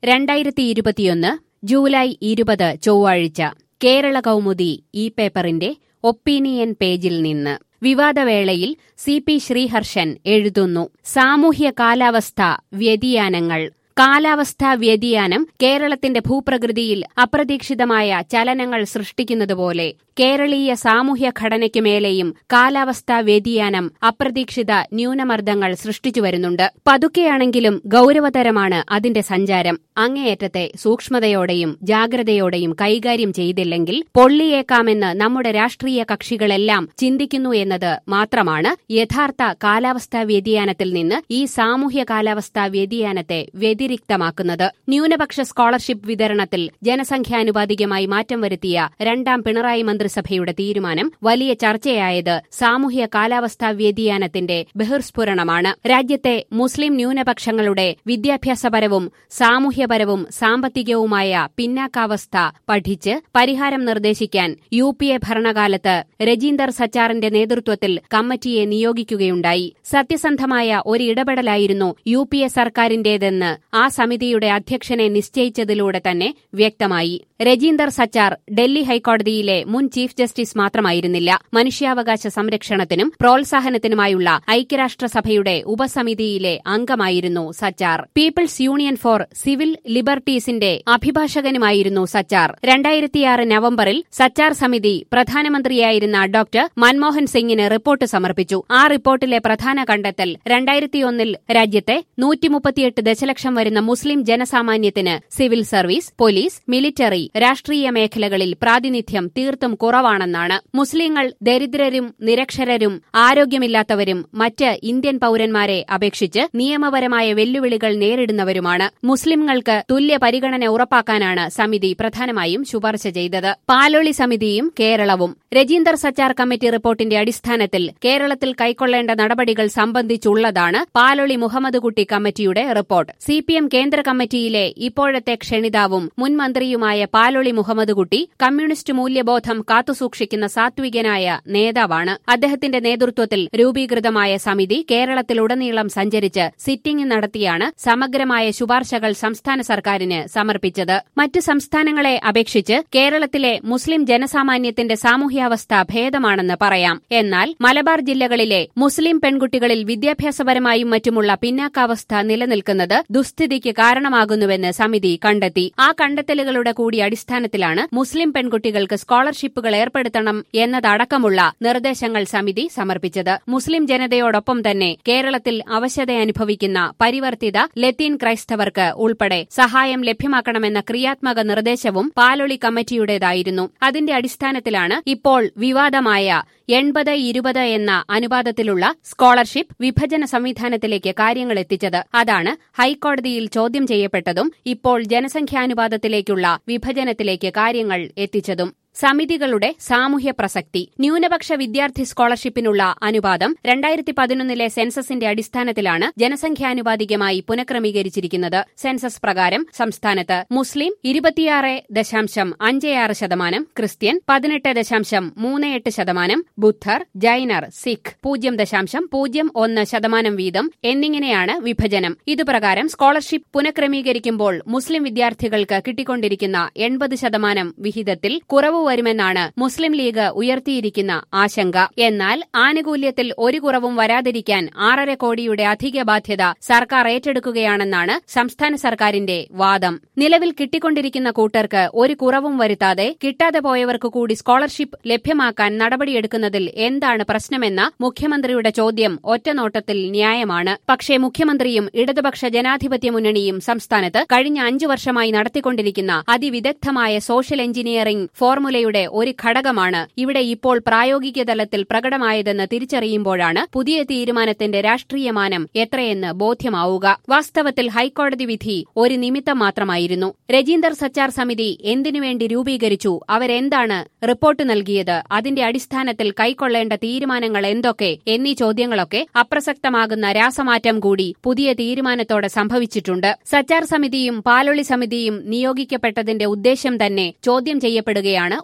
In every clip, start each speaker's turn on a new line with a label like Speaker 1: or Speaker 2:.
Speaker 1: രണ്ടായിരത്തി ഇരുപത്തിയൊന്ന് ജൂലൈ ഇരുപത് ചൊവ്വാഴ്ച കേരള കൗമുദി ഈ പേപ്പറിന്റെ ഒപ്പീനിയൻ പേജിൽ നിന്ന് വിവാദവേളയിൽ സി പി ശ്രീഹർഷൻ എഴുതുന്നു സാമൂഹ്യ കാലാവസ്ഥ വ്യതിയാനങ്ങൾ കാലാവസ്ഥാ വ്യതിയാനം കേരളത്തിന്റെ ഭൂപ്രകൃതിയിൽ അപ്രതീക്ഷിതമായ ചലനങ്ങൾ സൃഷ്ടിക്കുന്നതുപോലെ കേരളീയ സാമൂഹ്യ ഘടനയ്ക്ക് മേലെയും കാലാവസ്ഥാ വ്യതിയാനം അപ്രതീക്ഷിത ന്യൂനമർദ്ദങ്ങൾ സൃഷ്ടിച്ചു വരുന്നുണ്ട് പതുക്കെയാണെങ്കിലും ഗൌരവതരമാണ് അതിന്റെ സഞ്ചാരം അങ്ങേയറ്റത്തെ സൂക്ഷ്മതയോടെയും ജാഗ്രതയോടെയും കൈകാര്യം ചെയ്തില്ലെങ്കിൽ പൊള്ളിയേക്കാമെന്ന് നമ്മുടെ രാഷ്ട്രീയ കക്ഷികളെല്ലാം ചിന്തിക്കുന്നു എന്നത് മാത്രമാണ് യഥാർത്ഥ കാലാവസ്ഥാ വ്യതിയാനത്തിൽ നിന്ന് ഈ സാമൂഹ്യ കാലാവസ്ഥാ വ്യതിയാനത്തെ വ്യതിരിക്തമാക്കുന്നത് ന്യൂനപക്ഷ സ്കോളർഷിപ്പ് വിതരണത്തിൽ ജനസംഖ്യാനുപാതികമായി മാറ്റം വരുത്തിയ രണ്ടാം പിണറായി മന്ത്രിസഭയുടെ തീരുമാനം വലിയ ചർച്ചയായത് സാമൂഹ്യ കാലാവസ്ഥാ വ്യതിയാനത്തിന്റെ ബഹിർസ്ഫുരണമാണ് രാജ്യത്തെ മുസ്ലിം ന്യൂനപക്ഷങ്ങളുടെ വിദ്യാഭ്യാസപരവും സാമൂഹ്യപരവും സാമ്പത്തികവുമായ പിന്നാക്കാവസ്ഥ പഠിച്ച് പരിഹാരം നിർദ്ദേശിക്കാൻ യു പി എ ഭരണകാലത്ത് രജീന്ദർ സച്ചാറിന്റെ നേതൃത്വത്തിൽ കമ്മിറ്റിയെ നിയോഗിക്കുകയുണ്ടായി സത്യസന്ധമായ ഒരു ഇടപെടലായിരുന്നു യു പി എ സർക്കാരിന്റേതെന്ന് ആ സമിതിയുടെ അധ്യക്ഷനെ നിശ്ചയിച്ചതിലൂടെ തന്നെ വ്യക്തമായി രജീന്ദർ സച്ചാർ ഡൽഹി ഹൈക്കോടതിയിലെ മുൻ ചീഫ് ജസ്റ്റിസ് മാത്രമായിരുന്നില്ല മനുഷ്യാവകാശ സംരക്ഷണത്തിനും പ്രോത്സാഹനത്തിനുമായുള്ള ഐക്യരാഷ്ട്രസഭയുടെ ഉപസമിതിയിലെ അംഗമായിരുന്നു Sachar People's Union for Civil ലിബർട്ടീസിന്റെ അഭിഭാഷകനുമായിരുന്നു സച്ചാർ രണ്ടായിരത്തിയാറ് നവംബറിൽ സച്ചാർ സമിതി പ്രധാനമന്ത്രിയായിരുന്ന ഡോക്ടർ മൻമോഹൻ സിംഗിന് റിപ്പോർട്ട് സമർപ്പിച്ചു ആ റിപ്പോർട്ടിലെ പ്രധാന കണ്ടെത്തൽ രണ്ടായിരത്തിയൊന്നിൽ രാജ്യത്തെ നൂറ്റിമുപ്പത്തിയെട്ട് ദശലക്ഷം വരുന്ന മുസ്ലിം ജനസാമാന്യത്തിന് സിവിൽ സർവീസ് പോലീസ് മിലിറ്ററി രാഷ്ട്രീയ മേഖലകളിൽ പ്രാതിനിധ്യം തീർത്തും കുറവാണെന്നാണ് മുസ്ലിങ്ങൾ ദരിദ്രരും നിരക്ഷരരും ആരോഗ്യമില്ലാത്തവരും മറ്റ് ഇന്ത്യൻ പൌരന്മാരെ അപേക്ഷിച്ച് നിയമപരമായ വെല്ലുവിളികൾ നേരിടുന്നവരുമാണ് മുസ്ലിങ്ങൾക്ക് തുല്യ പരിഗണന ഉറപ്പാക്കാനാണ് സമിതി പ്രധാനമായും ശുപാർശ ചെയ്തത് പാലോളി സമിതിയും കേരളവും രജീന്ദർ സച്ചാർ കമ്മിറ്റി റിപ്പോർട്ടിന്റെ അടിസ്ഥാനത്തിൽ കേരളത്തിൽ കൈക്കൊള്ളേണ്ട നടപടികൾ സംബന്ധിച്ചുള്ളതാണ് പാലോളി മുഹമ്മദ് കുട്ടി കമ്മിറ്റിയുടെ റിപ്പോർട്ട് സിപിഎം കേന്ദ്ര കമ്മിറ്റിയിലെ ഇപ്പോഴത്തെ ക്ഷണിതാവും മുൻ മന്ത്രിയുമായ പാലോളി മുഹമ്മദ് കുട്ടി കമ്മ്യൂണിസ്റ്റ് മൂല്യബോധം കാത്തുസൂക്ഷിക്കുന്ന സാത്വികനായ നേതാവാണ് അദ്ദേഹത്തിന്റെ നേതൃത്വത്തിൽ രൂപീകൃതമായ സമിതി കേരളത്തിലുടനീളം സഞ്ചരിച്ച് സിറ്റിംഗ് നടത്തിയാണ് സമഗ്രമായ ശുപാർശകൾ സംസ്ഥാന സർക്കാരിന് സമർപ്പിച്ചത് മറ്റ് സംസ്ഥാനങ്ങളെ അപേക്ഷിച്ച് കേരളത്തിലെ മുസ്ലിം ജനസാമാന്യത്തിന്റെ സാമൂഹ്യാവസ്ഥ ഭേദമാണെന്ന് പറയാം എന്നാൽ മലബാർ ജില്ലകളിലെ മുസ്ലിം പെൺകുട്ടികളിൽ വിദ്യാഭ്യാസപരമായും മറ്റുമുള്ള പിന്നാക്കാവസ്ഥ നിലനിൽക്കുന്നത് ദുസ്ഥിതിക്ക് കാരണമാകുന്നുവെന്ന് സമിതി കണ്ടെത്തി ആ കണ്ടെത്തലുകളുടെ കൂടി അടിസ്ഥാനത്തിലാണ് മുസ്ലിം പെൺകുട്ടികൾക്ക് സ്കോളർഷിപ്പുകൾ ഏർപ്പെടുത്തണം എന്നതടക്കമുള്ള നിർദ്ദേശങ്ങൾ സമിതി സമർപ്പിച്ചത് മുസ്ലിം ജനതയോടൊപ്പം തന്നെ കേരളത്തിൽ അവശത അനുഭവിക്കുന്ന പരിവർത്തിത ലത്തീൻ ക്രൈസ്തവർക്ക് ഉൾപ്പെടെ സഹായം ലഭ്യമാക്കണമെന്ന ക്രിയാത്മക നിർദ്ദേശവും പാലൊളി കമ്മിറ്റിയുടേതായിരുന്നു അതിന്റെ അടിസ്ഥാനത്തിലാണ് ഇപ്പോൾ വിവാദമായ എൺപത് ഇരുപത് എന്ന അനുപാതത്തിലുള്ള സ്കോളർഷിപ്പ് വിഭജന സംവിധാനത്തിലേക്ക് കാര്യങ്ങൾ എത്തിച്ചത് അതാണ് ഹൈക്കോടതിയിൽ ചോദ്യം ചെയ്യപ്പെട്ടതും ഇപ്പോൾ ജനസംഖ്യാനുപാതത്തിലേക്കുള്ള വിഭജനത്തിലേക്ക് കാര്യങ്ങൾ എത്തിച്ചതും സമിതികളുടെ സാമൂഹ്യ പ്രസക്തി ന്യൂനപക്ഷ വിദ്യാർത്ഥി സ്കോളർഷിപ്പിനുള്ള അനുപാതം രണ്ടായിരത്തി പതിനൊന്നിലെ സെൻസസിന്റെ അടിസ്ഥാനത്തിലാണ് ജനസംഖ്യാനുപാതികമായി പുനഃക്രമീകരിച്ചിരിക്കുന്നത് സെൻസസ് പ്രകാരം സംസ്ഥാനത്ത് മുസ്ലിം ഇരുപത്തിയാറ് ദശാംശം അഞ്ച് ആറ് ശതമാനം ക്രിസ്ത്യൻ പതിനെട്ട് ദശാംശം മൂന്ന് എട്ട് ശതമാനം ബുദ്ധർ ജൈനർ സിഖ് പൂജ്യം ദശാംശം പൂജ്യം ഒന്ന് ശതമാനം വീതം എന്നിങ്ങനെയാണ് വിഭജനം ഇതുപ്രകാരം സ്കോളർഷിപ്പ് പുനഃക്രമീകരിക്കുമ്പോൾ മുസ്ലിം വിദ്യാർത്ഥികൾക്ക് കിട്ടിക്കൊണ്ടിരിക്കുന്ന എൺപത് ശതമാനം വിഹിതത്തിൽ കുറവ് വരുമെന്നാണ് മുസ്ലിം ലീഗ് ഉയർത്തിയിരിക്കുന്ന ആശങ്ക എന്നാൽ ആനുകൂല്യത്തിൽ ഒരു കുറവും വരാതിരിക്കാൻ ആറര കോടിയുടെ അധിക ബാധ്യത സർക്കാർ ഏറ്റെടുക്കുകയാണെന്നാണ് സംസ്ഥാന സർക്കാരിന്റെ വാദം നിലവിൽ കിട്ടിക്കൊണ്ടിരിക്കുന്ന കൂട്ടർക്ക് ഒരു കുറവും വരുത്താതെ കിട്ടാതെ പോയവർക്ക് കൂടി സ്കോളർഷിപ്പ് ലഭ്യമാക്കാൻ നടപടിയെടുക്കുന്നതിൽ എന്താണ് പ്രശ്നമെന്ന മുഖ്യമന്ത്രിയുടെ ചോദ്യം ഒറ്റനോട്ടത്തിൽ ന്യായമാണ് പക്ഷേ മുഖ്യമന്ത്രിയും ഇടതുപക്ഷ ജനാധിപത്യ മുന്നണിയും സംസ്ഥാനത്ത് കഴിഞ്ഞ അഞ്ചു വർഷമായി നടത്തിക്കൊണ്ടിരിക്കുന്ന അതിവിദഗ്ധമായ സോഷ്യൽ എഞ്ചിനീയറിംഗ് ഫോർമുല യുടെ ഒരു ഘടകമാണ് ഇവിടെ ഇപ്പോൾ പ്രായോഗിക തലത്തിൽ പ്രകടമായതെന്ന് തിരിച്ചറിയുമ്പോഴാണ് പുതിയ തീരുമാനത്തിന്റെ രാഷ്ട്രീയമാനം എത്രയെന്ന് ബോധ്യമാവുക വാസ്തവത്തിൽ ഹൈക്കോടതി വിധി ഒരു നിമിത്തം മാത്രമായിരുന്നു രജീന്ദർ സച്ചാർ സമിതി എന്തിനുവേണ്ടി രൂപീകരിച്ചു അവരെന്താണ് റിപ്പോർട്ട് നൽകിയത് അതിന്റെ അടിസ്ഥാനത്തിൽ കൈക്കൊള്ളേണ്ട തീരുമാനങ്ങൾ എന്തൊക്കെ എന്നീ ചോദ്യങ്ങളൊക്കെ അപ്രസക്തമാകുന്ന രാസമാറ്റം കൂടി പുതിയ തീരുമാനത്തോടെ സംഭവിച്ചിട്ടുണ്ട് സച്ചാർ സമിതിയും പാലൊളി സമിതിയും നിയോഗിക്കപ്പെട്ടതിന്റെ ഉദ്ദേശം തന്നെ ചോദ്യം ചെയ്യപ്പെടുകയാണ്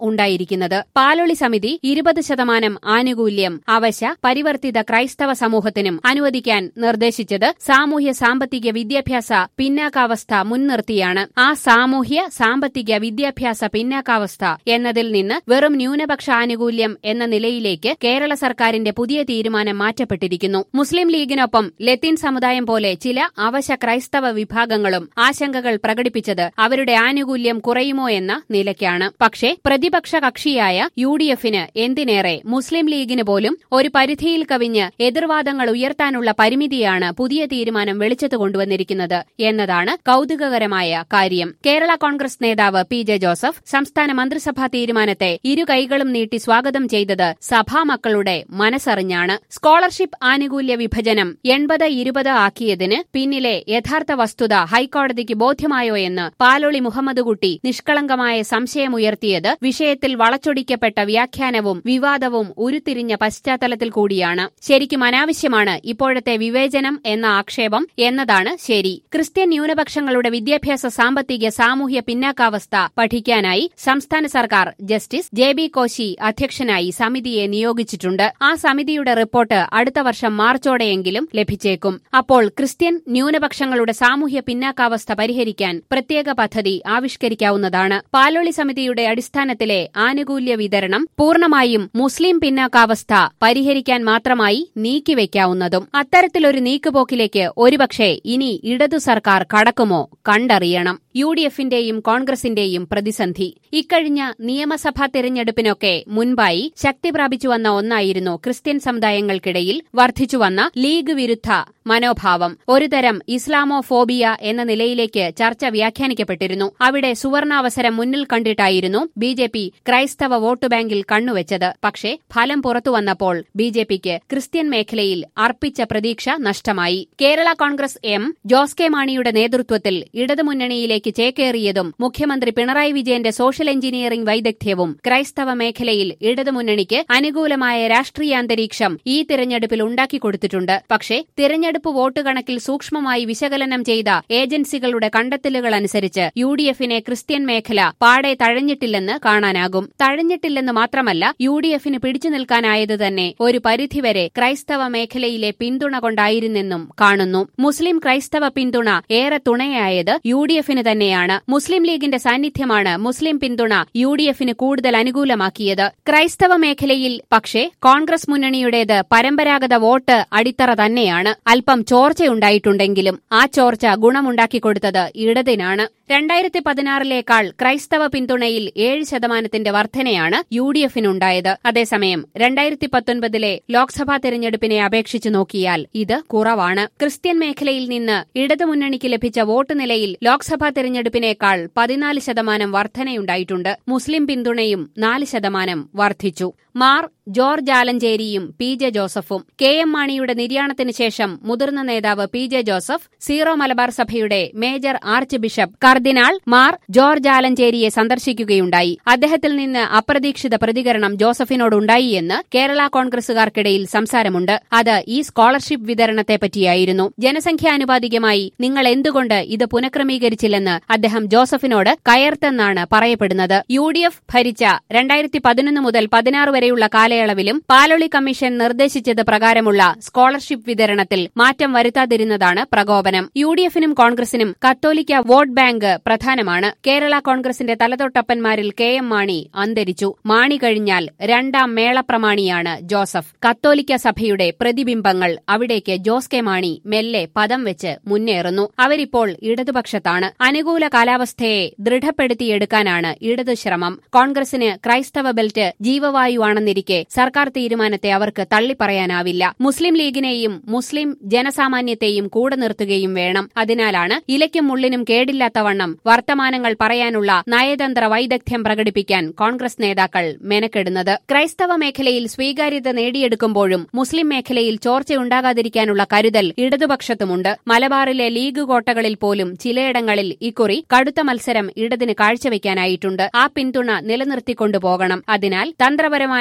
Speaker 1: ഉണ്ടായിരിക്കുന്നത് പാലൊളി സമിതി ഇരുപത് ശതമാനം ആനുകൂല്യം അവശ പരിവർത്തിത ക്രൈസ്തവ സമൂഹത്തിനും അനുവദിക്കാൻ നിർദ്ദേശിച്ചത് സാമൂഹ്യ സാമ്പത്തിക വിദ്യാഭ്യാസ പിന്നാക്കാവസ്ഥ മുൻനിർത്തിയാണ് ആ സാമൂഹ്യ സാമ്പത്തിക വിദ്യാഭ്യാസ പിന്നാക്കാവസ്ഥ എന്നതിൽ നിന്ന് വെറും ന്യൂനപക്ഷ ആനുകൂല്യം എന്ന നിലയിലേക്ക് കേരള സർക്കാരിന്റെ പുതിയ തീരുമാനം മാറ്റപ്പെട്ടിരിക്കുന്നു മുസ്ലിം ലീഗിനൊപ്പം ലത്തീൻ സമുദായം പോലെ ചില അവശ ക്രൈസ്തവ വിഭാഗങ്ങളും ആശങ്കകൾ പ്രകടിപ്പിച്ചത് അവരുടെ ആനുകൂല്യം കുറയുമോ എന്ന നിലയ്ക്കാണ് പക്ഷേ പ്രതിപക്ഷ കക്ഷിയായ യു ഡി എഫിന് എന്തിനേറെ മുസ്ലിം ലീഗിന് പോലും ഒരു പരിധിയിൽ കവിഞ്ഞ് എതിർവാദങ്ങൾ ഉയർത്താനുള്ള പരിമിതിയാണ് പുതിയ തീരുമാനം വെളിച്ചത്ത് കൊണ്ടുവന്നിരിക്കുന്നത് എന്നതാണ് കൌതുകകരമായ കാര്യം കേരള കോൺഗ്രസ് നേതാവ് പി ജെ ജോസഫ് സംസ്ഥാന മന്ത്രിസഭാ തീരുമാനത്തെ ഇരു കൈകളും നീട്ടി സ്വാഗതം ചെയ്തത് സഭാമക്കളുടെ മനസ്സറിഞ്ഞാണ് സ്കോളർഷിപ്പ് ആനുകൂല്യ വിഭജനം എൺപത് ഇരുപത് ആക്കിയതിന് പിന്നിലെ യഥാർത്ഥ വസ്തുത ഹൈക്കോടതിക്ക് ബോധ്യമായോ എന്ന് പാലൊളി മുഹമ്മദ് കുട്ടി നിഷ്കളങ്കമായ സംശയമുയർത്തിയത് വിഷയത്തിൽ വളച്ചൊടിക്കപ്പെട്ട വ്യാഖ്യാനവും വിവാദവും ഉരുത്തിരിഞ്ഞ പശ്ചാത്തലത്തിൽ കൂടിയാണ് ശരിക്കും അനാവശ്യമാണ് ഇപ്പോഴത്തെ വിവേചനം എന്ന ആക്ഷേപം എന്നതാണ് ശരി ക്രിസ്ത്യൻ ന്യൂനപക്ഷങ്ങളുടെ വിദ്യാഭ്യാസ സാമ്പത്തിക സാമൂഹ്യ പിന്നാക്കാവസ്ഥ പഠിക്കാനായി സംസ്ഥാന സർക്കാർ ജസ്റ്റിസ് ജെ ബി കോശി അധ്യക്ഷനായി സമിതിയെ നിയോഗിച്ചിട്ടുണ്ട് ആ സമിതിയുടെ റിപ്പോർട്ട് അടുത്ത വർഷം മാർച്ചോടെയെങ്കിലും ലഭിച്ചേക്കും അപ്പോൾ ക്രിസ്ത്യൻ ന്യൂനപക്ഷങ്ങളുടെ സാമൂഹ്യ പിന്നാക്കാവസ്ഥ പരിഹരിക്കാൻ പ്രത്യേക പദ്ധതി ആവിഷ്കരിക്കാവുന്നതാണ് പാലൊളി സമിതിയുടെ അടിസ്ഥാനത്തിലെ ആനുകൂല്യ വിതരണം പൂർണ്ണമായും മുസ്ലിം പിന്നാക്കാവസ്ഥ പരിഹരിക്കാൻ മാത്രമായി നീക്കിവെക്കാവുന്നതും അത്തരത്തിലൊരു നീക്കുപോക്കിലേക്ക് ഒരുപക്ഷെ ഇനി ഇടതു സർക്കാർ കടക്കുമോ കണ്ടറിയണം യു ഡി എഫിന്റെയും കോൺഗ്രസിന്റെയും പ്രതിസന്ധി ഇക്കഴിഞ്ഞ നിയമസഭാ തെരഞ്ഞെടുപ്പിനൊക്കെ മുൻപായി ശക്തി പ്രാപിച്ചു വന്ന ഒന്നായിരുന്നു ക്രിസ്ത്യൻ സമുദായങ്ങൾക്കിടയിൽ വർദ്ധിച്ചുവന്ന ലീഗ് വിരുദ്ധ മനോഭാവം ഒരുതരം ഇസ്ലാമോഫോബിയ എന്ന നിലയിലേക്ക് ചർച്ച വ്യാഖ്യാനിക്കപ്പെട്ടിരുന്നു അവിടെ സുവർണാവസരം മുന്നിൽ കണ്ടിട്ടായിരുന്നു ബി ജെ പി ക്രൈസ്തവ വോട്ട് ബാങ്കിൽ കണ്ണുവച്ചത് പക്ഷേ ഫലം പുറത്തുവന്നപ്പോൾ ബി ജെ പിക്ക് ക്രിസ്ത്യൻ മേഖലയിൽ അർപ്പിച്ച പ്രതീക്ഷ നഷ്ടമായി Kerala Congress M Jose K മാണിയുടെ നേതൃത്വത്തിൽ ഇടതുമുന്നണിയിലേക്ക് ചേക്കേറിയതും മുഖ്യമന്ത്രി പിണറായി വിജയന്റെ സോഷ്യൽ എഞ്ചിനീയറിംഗ് വൈദഗ്ധ്യവും ക്രൈസ്തവ മേഖലയിൽ ഇടതുമുന്നണിക്ക് അനുകൂലമായ രാഷ്ട്രീയാന്തരീക്ഷം ഈ തിരഞ്ഞെടുപ്പിൽ ഉണ്ടാക്കിക്കൊടുത്തിട്ടുണ്ട് പക്ഷേ തിരഞ്ഞെടുപ്പ് വോട്ട് കണക്കിൽ സൂക്ഷ്മമായി വിശകലനം ചെയ്ത ഏജൻസികളുടെ കണ്ടെത്തലുകൾ അനുസരിച്ച് യു ഡി എഫിനെ ക്രിസ്ത്യൻ മേഖല പാടെ തഴഞ്ഞിട്ടില്ലെന്ന് കാണാനാകും തഴഞ്ഞിട്ടില്ലെന്ന് മാത്രമല്ല യു ഡി എഫിന് പിടിച്ചു നിൽക്കാനായത് തന്നെ ഒരു പരിധിവരെ ക്രൈസ്തവ മേഖലയിലെ പിന്തുണ കൊണ്ടായിരുന്നെന്നും കാണുന്നു മുസ്ലിം ക്രൈസ്തവ പിന്തുണ ഏറെ തുണയായത് യു ഡി എഫിന് തന്നെയാണ് മുസ്ലിം ലീഗിന്റെ സാന്നിധ്യമാണ് മുസ്ലിം പിന്തുണ യു ഡി എഫിന് കൂടുതൽ അനുകൂലമാക്കിയത് ക്രൈസ്തവ മേഖലയിൽ പക്ഷേ കോൺഗ്രസ് മുന്നണിയുടേത് പരമ്പരാഗത വോട്ട് അടിത്തറ തന്നെയാണ് അല്പം ചോർച്ചയുണ്ടായിട്ടുണ്ടെങ്കിലും ആ ചോർച്ച ഗുണമുണ്ടാക്കിക്കൊടുത്തത് ഇടതിനാണ് രണ്ടായിരത്തി പതിനാറിലേക്കാൾ ക്രൈസ്തവ പിന്തുണയിൽ ഏഴ് ശതമാനത്തിന്റെ വർധനയാണ് യു ഡി എഫിനുണ്ടായത് അതേസമയം രണ്ടായിരത്തി പത്തൊൻപതിലെ ലോക്സഭാ തെരഞ്ഞെടുപ്പിനെ അപേക്ഷിച്ചു നോക്കിയാൽ ഇത് കുറവാണ് ക്രിസ്ത്യൻ മേഖലയിൽ നിന്ന് ഇടതുമുന്നണിക്ക് ലഭിച്ച വോട്ട് നിലയിൽ ലോക്സഭാ തെരഞ്ഞെടുപ്പിനേക്കാൾ പതിനാല് ശതമാനം വർധനയുണ്ടായിട്ടുണ്ട് മുസ്ലിം പിന്തുണയും നാല് ശതമാനം വർദ്ധിച്ചു മാർ ജോർജ് ആലഞ്ചേരിയും പി ജെ ജോസഫും കെ എം മാണിയുടെ നിര്യാണത്തിന് ശേഷം മുതിർന്ന നേതാവ് P J Joseph Syro Malabar സഭയുടെ മേജർ ആർച്ച് ബിഷപ്പ് കർദിനാൾ മാർ ജോർജ് ആലഞ്ചേരിയെ സന്ദർശിക്കുകയുണ്ടായി അദ്ദേഹത്തിൽ നിന്ന് അപ്രതീക്ഷിത പ്രതികരണം ജോസഫിനോടുണ്ടായി എന്ന് കേരള കോൺഗ്രസുകാർക്കിടയിൽ സംസാരമുണ്ട് അത് ഈ സ്കോളർഷിപ്പ് വിതരണത്തെപ്പറ്റിയായിരുന്നു ജനസംഖ്യാനുപാതികമായി നിങ്ങൾ എന്തുകൊണ്ട് ഇത് പുനഃക്രമീകരിച്ചില്ലെന്ന് അദ്ദേഹം ജോസഫിനോട് കയർത്തെന്നാണ് പറയപ്പെടുന്നത് യു ഡി എഫ് ഭരിച്ച രണ്ടായിരത്തി പതിനൊന്ന് മുതൽ പതിനാറ് വരെയുള്ള കാലയളവിലും പാലൊളി കമ്മീഷൻ നിർദ്ദേശിച്ചത് പ്രകാരമുള്ള സ്കോളർഷിപ്പ് വിതരണത്തിൽ മാറ്റം വരുത്താതിരുന്നതാണ് പ്രകോപനം യു ഡി എഫിനും കോൺഗ്രസിനും കത്തോലിക്ക വോട്ട് ബാങ്ക് പ്രധാനമാണ് കേരള കോൺഗ്രസിന്റെ തലതൊട്ടപ്പന്മാരിൽ കെ എം മാണി അന്തരിച്ചു മാണി കഴിഞ്ഞാൽ രണ്ടാം മേളപ്രമാണിയാണ് ജോസഫ് കത്തോലിക്ക സഭയുടെ പ്രതിബിംബങ്ങൾ അവിടേക്ക് ജോസ് കെ മാണി മെല്ലെ പദം വെച്ച് മുന്നേറുന്നു അവരിപ്പോൾ ഇടതുപക്ഷത്താണ് അനുകൂല കാലാവസ്ഥയെ ദൃഢപ്പെടുത്തിയെടുക്കാനാണ് ഇടതു ശ്രമം കോൺഗ്രസിന് ക്രൈസ്തവ ബെൽറ്റ് ജീവവായുവാണെന്നിരിക്കെ സർക്കാർ തീരുമാനത്തെ അവർക്ക് തള്ളിപ്പറയാനാവില്ല മുസ്ലിം ലീഗിനെയും മുസ്ലിം ജനസാമാന്യത്തെയും കൂടെ നിർത്തുകയും വേണം അതിനാലാണ് ഇലയ്ക്കും മുള്ളിനും കേടില്ലാത്തവണ്ണം വർത്തമാനങ്ങൾ പറയാനുള്ള നയതന്ത്ര വൈദഗ്ധ്യം പ്രകടിപ്പിക്കാൻ കോൺഗ്രസ് നേതാക്കൾ മെനക്കെടുന്നത് ക്രൈസ്തവ മേഖലയിൽ സ്വീകാര്യത നേടിയെടുക്കുമ്പോഴും മുസ്ലിം മേഖലയിൽ ചോർച്ചയുണ്ടാകാതിരിക്കാനുള്ള കരുതൽ ഇടതുപക്ഷത്തുമുണ്ട് മലബാറിലെ ലീഗ് കോട്ടകളിൽ പോലും ചിലയിടങ്ങളിൽ ഇക്കുറി കടുത്ത മത്സരം ഇടതിന് കാഴ്ചവെക്കാനായിട്ടുണ്ട് ആ പിന്തുണ നിലനിർത്തിക്കൊണ്ടുപോകണം അതിനാൽ തന്ത്രപരമായ സാമർഥ്യം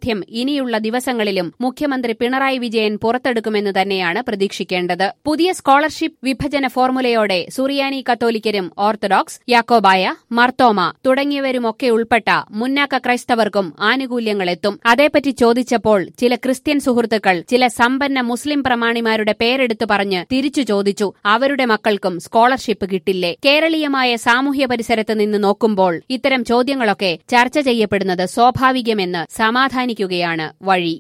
Speaker 1: യാഥാർത്ഥ്യം ഇനിയുള്ള ദിവസങ്ങളിലും മുഖ്യമന്ത്രി പിണറായി വിജയൻ പുറത്തെടുക്കുമെന്ന് തന്നെയാണ് പ്രതീക്ഷിക്കേണ്ടത് പുതിയ സ്കോളർഷിപ്പ് വിഭജന ഫോർമുലയോടെ സുറിയാനി കത്തോലിക്കരും ഓർത്തഡോക്സ് യാക്കോബായ മർത്തോമ തുടങ്ങിയവരുമൊക്കെ ഉൾപ്പെട്ട മുന്നാക്ക ക്രൈസ്തവർക്കും ആനുകൂല്യങ്ങളെത്തും അതേപ്പറ്റി ചോദിച്ചപ്പോൾ ചില ക്രിസ്ത്യൻ സുഹൃത്തുക്കൾ ചില സമ്പന്ന മുസ്ലിം പ്രമാണിമാരുടെ പേരെടുത്തു പറഞ്ഞ് തിരിച്ചു ചോദിച്ചു അവരുടെ മക്കൾക്കും സ്കോളർഷിപ്പ് കിട്ടില്ലേ കേരളീയമായ സാമൂഹ്യ പരിസരത്ത് നിന്ന് നോക്കുമ്പോൾ ഇത്തരം ചോദ്യങ്ങളൊക്കെ ചർച്ച ചെയ്യപ്പെടുന്നത് സ്വാഭാവികമെന്ന് സമാധാനിക്കുകയാണ് വഴി